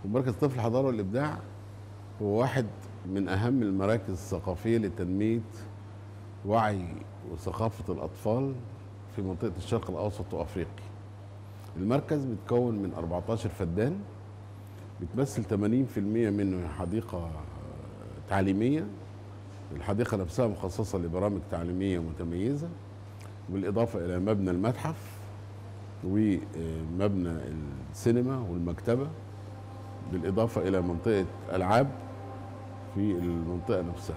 ومركز طفل الحضاره والابداع هو واحد من اهم المراكز الثقافيه لتنميه وعي وثقافه الاطفال في منطقه الشرق الاوسط وافريقيا. المركز بيتكون من 14 فدان بتمثل 80% منه حديقه تعليميه الحديقه نفسها مخصصه لبرامج تعليميه متميزه بالاضافه الى مبنى المتحف ومبنى السينما والمكتبه بالاضافه الى منطقه العاب في المنطقه نفسها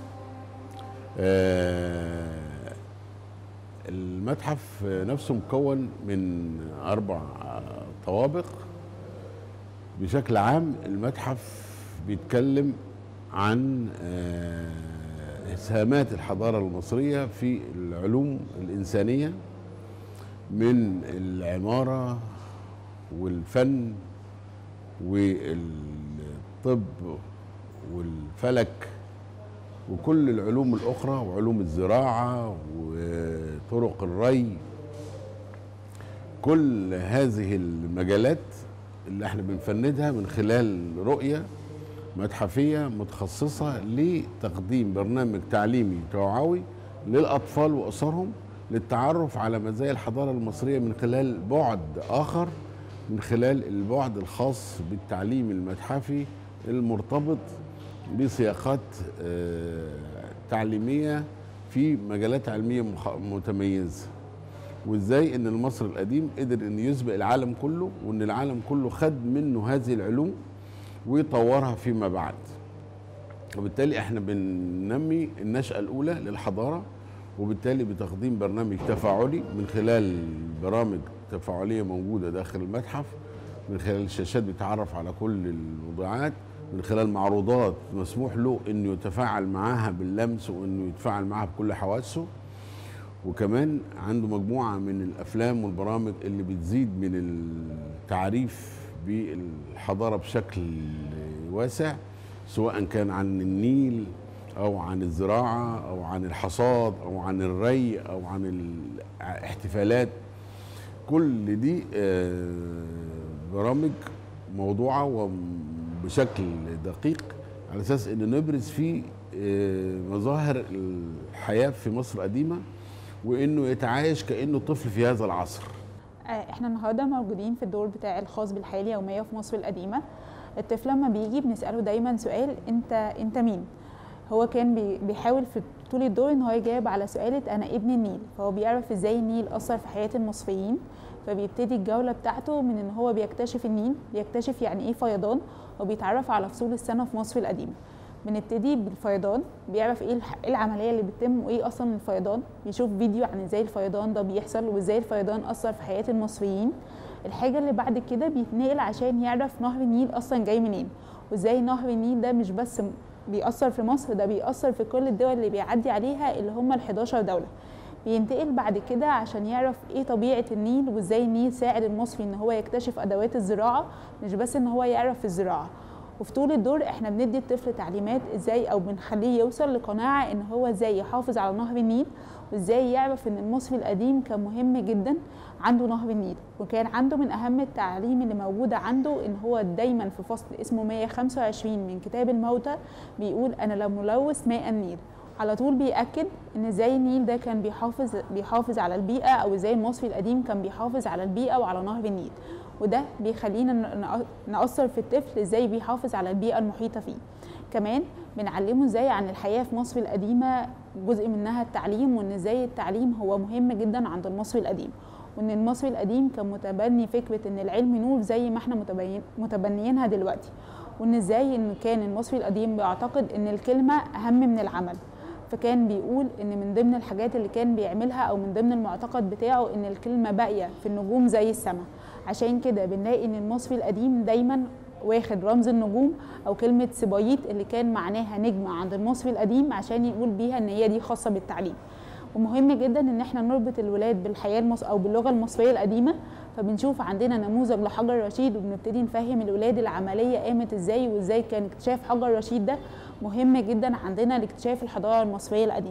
آه، المتحف نفسه مكون من اربع طوابق بشكل عام المتحف بيتكلم عن آه، اسهامات الحضاره المصريه في العلوم الانسانيه من العماره والفن والطب والفلك وكل العلوم الاخرى وعلوم الزراعه وطرق الري كل هذه المجالات اللي احنا بنفندها من خلال رؤيه متحفيه متخصصه لتقديم برنامج تعليمي توعوي للاطفال واسرهم للتعرف على مزايا الحضاره المصريه من خلال بعد اخر من خلال البعد الخاص بالتعليم المتحفي المرتبط بسياقات آه، تعليميه في مجالات علميه مخ- متميزه وازاي ان المصري القديم قدر ان يسبق العالم كله وان العالم كله خد منه هذه العلوم ويطورها فيما بعد وبالتالي احنا بننمي النشأة الأولى للحضارة وبالتالي بتقديم برنامج تفاعلي من خلال برامج تفاعلية موجودة داخل المتحف من خلال الشاشات بيتعرف على كل الموضوعات من خلال معروضات مسموح له انه يتفاعل معاها باللمس وانه يتفاعل معاها بكل حواسه وكمان عنده مجموعة من الأفلام والبرامج اللي بتزيد من التعريف بالحضارة بشكل واسع سواء كان عن النيل أو عن الزراعة أو عن الحصاد أو عن الري أو عن الاحتفالات كل دي آه، برامج موضوعة وبشكل دقيق على أساس أن نبرز فيه آه، مظاهر الحياة في مصر القديمة وانه يتعايش كانه طفل في هذا العصر آه، احنا النهارده موجودين في الدور بتاع الخاص بالحياه اليوميه في مصر القديمه الطفل لما بيجي بنساله دايما سؤال انت انت مين هو كان بي- بيحاول في طول الدور ان هو يجاوب على سؤالة انا ابن النيل فهو بيعرف ازاي النيل اثر في حياه المصريين فبيبتدي الجوله بتاعته من ان هو بيكتشف النيل بيكتشف يعني ايه فيضان وبيتعرف على فصول السنه في مصر القديمه بنبتدي بالفيضان بيعرف ايه الح- إيه العمليه اللي بتتم وايه اصلا الفيضان بيشوف فيديو عن ازاي الفيضان ده بيحصل وازاي الفيضان اثر في حياه المصريين الحاجه اللي بعد كده بيتنقل عشان يعرف نهر النيل اصلا جاي منين وازاي نهر النيل ده مش بس م- بيأثر في مصر ده بيأثر في كل الدول اللي بيعدي عليها اللي هم ال 11 دولة بينتقل بعد كده عشان يعرف ايه طبيعة النيل وازاي النيل ساعد المصري ان هو يكتشف ادوات الزراعة مش بس ان هو يعرف الزراعة وفي طول الدور احنا بندي الطفل تعليمات ازاي او بنخليه يوصل لقناعة ان هو ازاي يحافظ على نهر النيل وازاي يعرف ان المصري القديم كان مهم جدا عنده نهر النيل وكان عنده من اهم التعليم اللي موجودة عنده ان هو دايما في فصل اسمه 125 من كتاب الموتى بيقول انا لا ملوث ماء النيل على طول بيأكد ان ازاي النيل ده كان بيحافظ بيحافظ على البيئة او ازاي المصري القديم كان بيحافظ على البيئة وعلى نهر النيل وده بيخلينا ن- نأ- نأثر في الطفل ازاي بيحافظ على البيئة المحيطة فيه كمان بنعلمه ازاي عن الحياة في مصر القديمة جزء منها التعليم وان ازاي التعليم هو مهم جدا عند المصري القديم وان المصري القديم كان متبني فكرة ان العلم نور زي ما احنا متبين متبنيينها دلوقتي وان ازاي ان كان المصري القديم بيعتقد ان الكلمة اهم من العمل فكان بيقول ان من ضمن الحاجات اللي كان بيعملها او من ضمن المعتقد بتاعه ان الكلمه باقيه في النجوم زي السماء عشان كده بنلاقي ان المصري القديم دايما واخد رمز النجوم او كلمه سبايط اللي كان معناها نجمه عند المصري القديم عشان يقول بيها ان هي دي خاصه بالتعليم ومهم جدا ان احنا نربط الولاد بالحياه المص... او باللغه المصريه القديمه فبنشوف عندنا نموذج لحجر رشيد وبنبتدي نفهم الولاد العمليه قامت ازاي وازاي كان اكتشاف حجر رشيد ده مهم جدا عندنا لاكتشاف الحضاره المصريه القديمه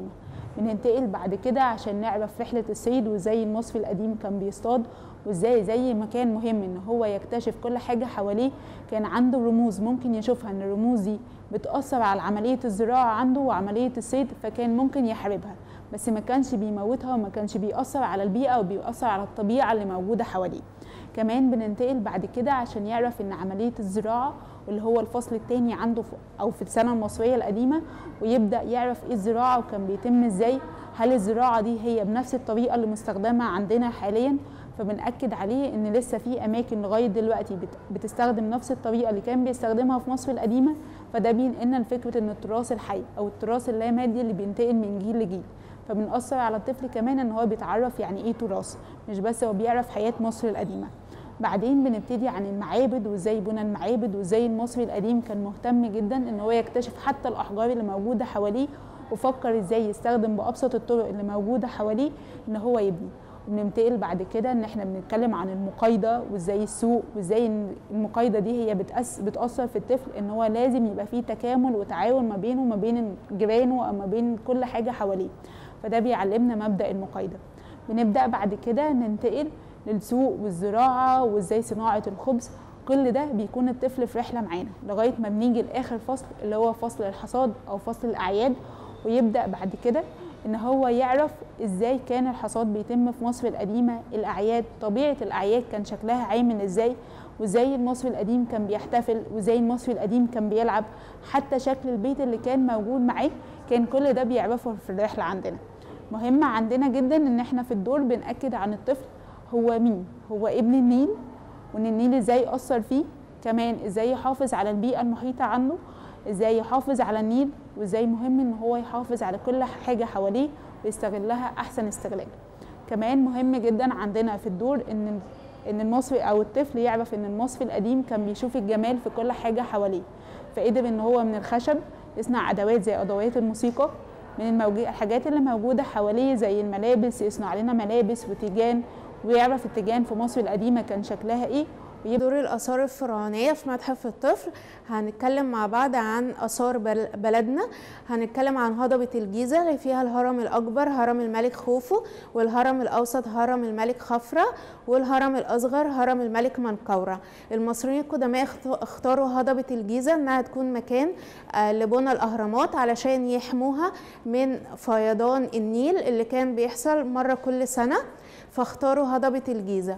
بننتقل بعد كده عشان نعرف رحلة الصيد وازاي المصري القديم كان بيصطاد وازاي زي ما كان مهم ان هو يكتشف كل حاجة حواليه كان عنده رموز ممكن يشوفها ان الرموز دي بتأثر على عملية الزراعة عنده وعملية الصيد فكان ممكن يحاربها بس ما كانش بيموتها وما كانش بيأثر على البيئة وبيأثر على الطبيعة اللي موجودة حواليه كمان بننتقل بعد كده عشان يعرف ان عملية الزراعة اللي هو الفصل الثاني عنده او في السنة المصرية القديمة ويبدأ يعرف ايه الزراعة وكان بيتم ازاي هل الزراعة دي هي بنفس الطريقة اللي مستخدمة عندنا حاليا فبنأكد عليه ان لسه في اماكن لغايه دلوقتي بتستخدم نفس الطريقه اللي كان بيستخدمها في مصر القديمه فده بينقلنا لفكره ان التراث الحي او التراث اللامادي اللي بينتقل من جيل لجيل فبنأثر على الطفل كمان ان هو بيتعرف يعني ايه تراث مش بس هو بيعرف حياه مصر القديمه بعدين بنبتدي عن المعابد وازاي بنى المعابد وازاي المصري القديم كان مهتم جدا ان هو يكتشف حتى الاحجار اللي موجوده حواليه وفكر ازاي يستخدم بابسط الطرق اللي موجوده حواليه ان هو يبني وبننتقل بعد كده ان احنا بنتكلم عن المقايضه وازاي السوق وازاي المقايضه دي هي بتأس بتاثر في الطفل ان هو لازم يبقى فيه تكامل وتعاون ما بينه وما بين جيرانه او ما بين كل حاجه حواليه فده بيعلمنا مبدا المقايضه بنبدا بعد كده ننتقل للسوق والزراعه وازاي صناعه الخبز كل ده بيكون الطفل في رحله معانا لغايه ما بنيجي لاخر فصل اللي هو فصل الحصاد او فصل الاعياد ويبدا بعد كده ان هو يعرف ازاي كان الحصاد بيتم في مصر القديمه الاعياد طبيعه الاعياد كان شكلها عامل ازاي وازاي المصري القديم كان بيحتفل وازاي المصري القديم كان بيلعب حتى شكل البيت اللي كان موجود معاه كان كل ده بيعرفه في الرحله عندنا مهم عندنا جدا ان احنا في الدور بنأكد عن الطفل هو مين هو ابن النيل وان النيل ازاي اثر فيه كمان ازاي يحافظ على البيئه المحيطه عنه ازاي يحافظ على النيل وازاي مهم ان هو يحافظ على كل حاجه حواليه ويستغلها احسن استغلال كمان مهم جدا عندنا في الدور ان ان المصري او الطفل يعرف ان المصري القديم كان بيشوف الجمال في كل حاجه حواليه فقدر ان هو من الخشب يصنع ادوات زي ادوات الموسيقى من الموجود الحاجات اللي موجوده حواليه زي الملابس يصنع لنا ملابس وتيجان ويعرف التيجان في مصر القديمه كان شكلها ايه دور الآثار الفرعونية في متحف الطفل هنتكلم مع بعض عن آثار بلدنا هنتكلم عن هضبة الجيزة اللي فيها الهرم الأكبر هرم الملك خوفو والهرم الأوسط هرم الملك خفرة والهرم الأصغر هرم الملك منقورة المصريين القدماء اختاروا هضبة الجيزة إنها تكون مكان لبنى الأهرامات علشان يحموها من فيضان النيل اللي كان بيحصل مرة كل سنة فاختاروا هضبة الجيزة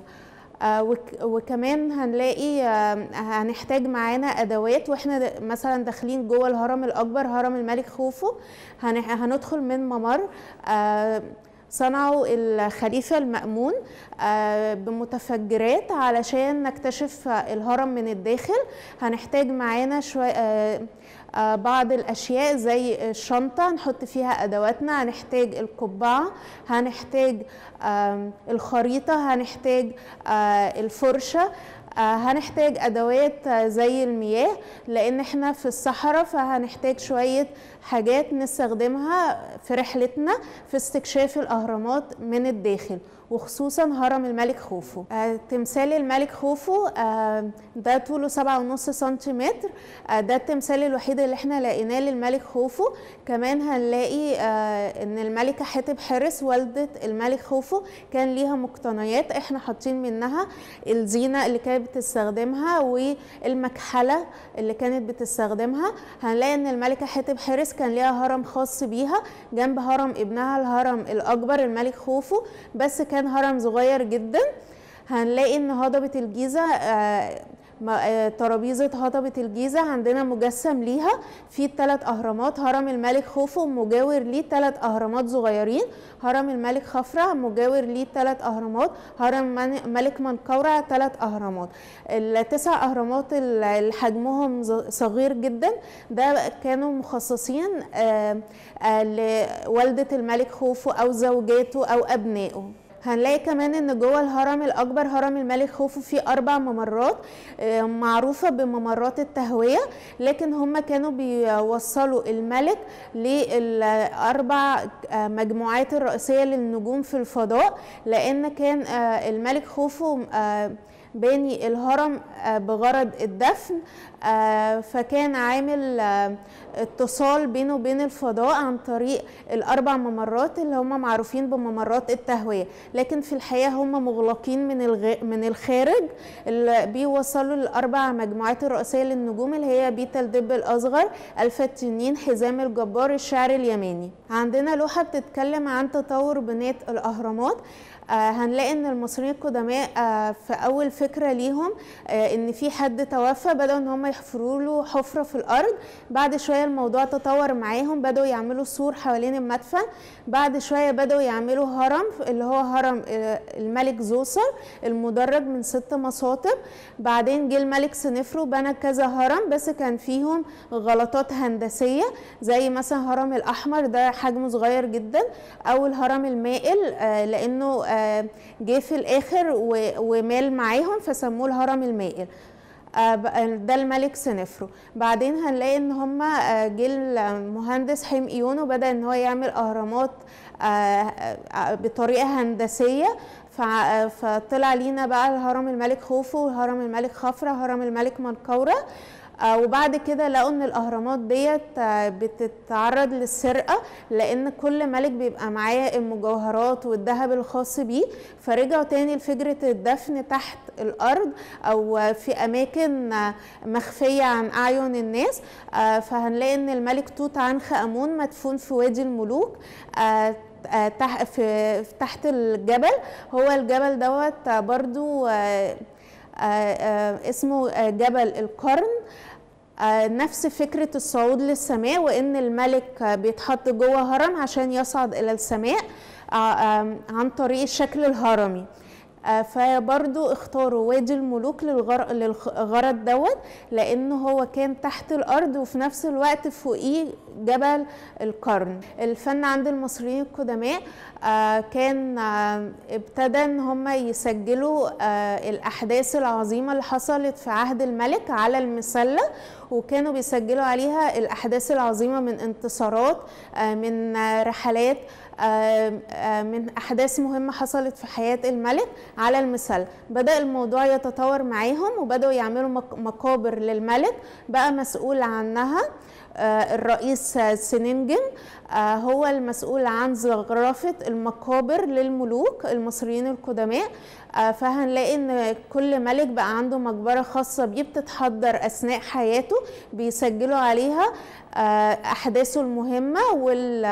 آه وكمان هنلاقي آه هنحتاج معانا ادوات واحنا مثلا داخلين جوه الهرم الاكبر هرم الملك خوفو هندخل من ممر آه صنعوا الخليفة المأمون بمتفجرات علشان نكتشف الهرم من الداخل هنحتاج معانا شوية بعض الاشياء زي الشنطه نحط فيها ادواتنا هنحتاج القبعه هنحتاج الخريطه هنحتاج الفرشه هنحتاج ادوات زي المياه لان احنا في الصحراء فهنحتاج شويه حاجات نستخدمها في رحلتنا في استكشاف الاهرامات من الداخل وخصوصا هرم الملك خوفو آه تمثال الملك خوفو آه ده طوله سبعة ونص سنتيمتر آه ده التمثال الوحيد اللي احنا لقيناه للملك خوفو كمان هنلاقي آه ان الملكة حتب حرس والدة الملك خوفو كان ليها مقتنيات احنا حاطين منها الزينة اللي كانت بتستخدمها والمكحلة اللي كانت بتستخدمها هنلاقي ان الملكة حتب حرس كان ليها هرم خاص بيها جنب هرم ابنها الهرم الاكبر الملك خوفو بس كان هرم صغير جدا هنلاقي ان هضبة الجيزة ترابيزة هضبة الجيزة عندنا مجسم ليها في ثلاث أهرامات هرم الملك خوفو مجاور ليه ثلاث أهرامات صغيرين هرم الملك خفرع مجاور ليه ثلاث أهرامات هرم ملك منقورع ثلاث أهرامات التسع أهرامات اللي حجمهم صغير جدا ده كانوا مخصصين لوالدة الملك خوفو أو زوجاته أو أبنائه هنلاقي كمان ان جوه الهرم الاكبر هرم الملك خوفو فيه اربع ممرات معروفه بممرات التهويه لكن هم كانوا بيوصلوا الملك للاربع مجموعات الرئيسيه للنجوم في الفضاء لان كان الملك خوفو باني الهرم آه، بغرض الدفن آه، فكان عامل آه، اتصال بينه وبين الفضاء عن طريق الاربع ممرات اللي هم معروفين بممرات التهويه لكن في الحقيقه هم مغلقين من الغ... من الخارج اللي بيوصلوا للاربع مجموعات الرئيسيه للنجوم اللي هي بيتا الدب الاصغر الفا التنين حزام الجبار الشعر اليماني عندنا لوحه بتتكلم عن تطور بناء الاهرامات آه هنلاقي ان المصريين القدماء آه في اول فكره ليهم آه ان في حد توفى بداوا ان هم يحفروا له حفره في الارض بعد شويه الموضوع تطور معاهم بداوا يعملوا سور حوالين المدفن بعد شويه بداوا يعملوا هرم اللي هو هرم آه الملك زوسر المدرج من ست مساطب بعدين جه الملك سنفرو بنى كذا هرم بس كان فيهم غلطات هندسيه زي مثلا هرم الاحمر ده حجمه صغير جدا او الهرم المائل آه لانه آه جه في الاخر و- ومال معاهم فسموه الهرم المائل آه، بقى ده الملك سنفرو بعدين هنلاقي ان هم آه، جه المهندس حيم ايونو بدا ان هو يعمل اهرامات آه، آه، بطريقه هندسيه فع- آه، فطلع لينا بقى الهرم الملك خوفو وهرم الملك خفرة هرم الملك منقورة آه، وبعد كده لقوا ان الاهرامات ديت آه، بتتعرض للسرقه لان كل ملك بيبقى معاه المجوهرات والذهب الخاص بيه فرجعوا تاني لفكره الدفن تحت الارض او آه، في اماكن آه، مخفيه عن اعين الناس آه، فهنلاقي ان الملك توت عنخ امون مدفون في وادي الملوك آه، آه، تح- في في- تحت الجبل هو الجبل دوت آه، برضو آه، آه، آه، اسمه آه، جبل القرن آه، نفس فكرة الصعود للسماء وإن الملك آه، بيتحط جوه هرم عشان يصعد إلى السماء آه، آم، عن طريق الشكل الهرمي آه، فبرضو اختاروا وادي الملوك للغر- للغرض دوت لأنه هو كان تحت الأرض وفي نفس الوقت فوقيه جبل القرن الفن عند المصريين القدماء آه، كان آه، ابتدى ان هم يسجلوا آه، الاحداث العظيمه اللي حصلت في عهد الملك على المسله وكانوا بيسجلوا عليها الاحداث العظيمه من انتصارات آه، من آه، رحلات آه، آه، من احداث مهمه حصلت في حياه الملك على المسله بدا الموضوع يتطور معاهم وبداوا يعملوا مق- مقابر للملك بقى مسؤول عنها آه، الرئيس آه، سننجن آه، هو المسؤول عن زخرفة المقابر للملوك المصريين القدماء آه، فهنلاقي ان كل ملك بقى عنده مقبرة خاصة بيه بتتحضر اثناء حياته بيسجلوا عليها آه، احداثه المهمة وال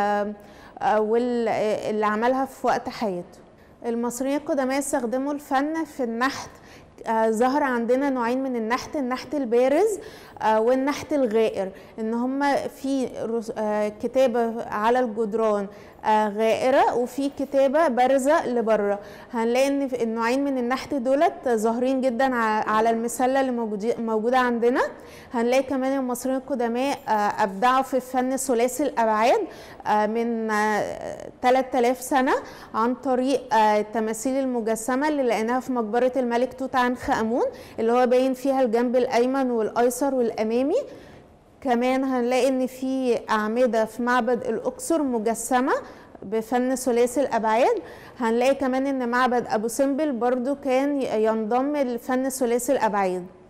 آه، وال آه، اللي عملها في وقت حياته المصريين القدماء استخدموا الفن في النحت آه، ظهر عندنا نوعين من النحت النحت البارز آه، والنحت الغائر ان هم في رس- آه، كتابه على الجدران آه، غائره وفي كتابه بارزه لبره هنلاقي ان في النوعين من النحت دولت ثاهرين جدا ع- على المسله اللي موجودي- موجوده عندنا هنلاقي كمان المصريين القدماء آه، ابدعوا في الفن ثلاثي الابعاد آه، من آه، 3000 سنه عن طريق آه، التماثيل المجسمه اللي لقيناها في مقبره الملك توت عنخ امون اللي هو باين فيها الجنب الايمن والايسر والامامي كمان هنلاقي ان في اعمده في معبد الاقصر مجسمه بفن ثلاثي الابعاد هنلاقي كمان ان معبد ابو سمبل برضو كان ينضم لفن ثلاثي الابعاد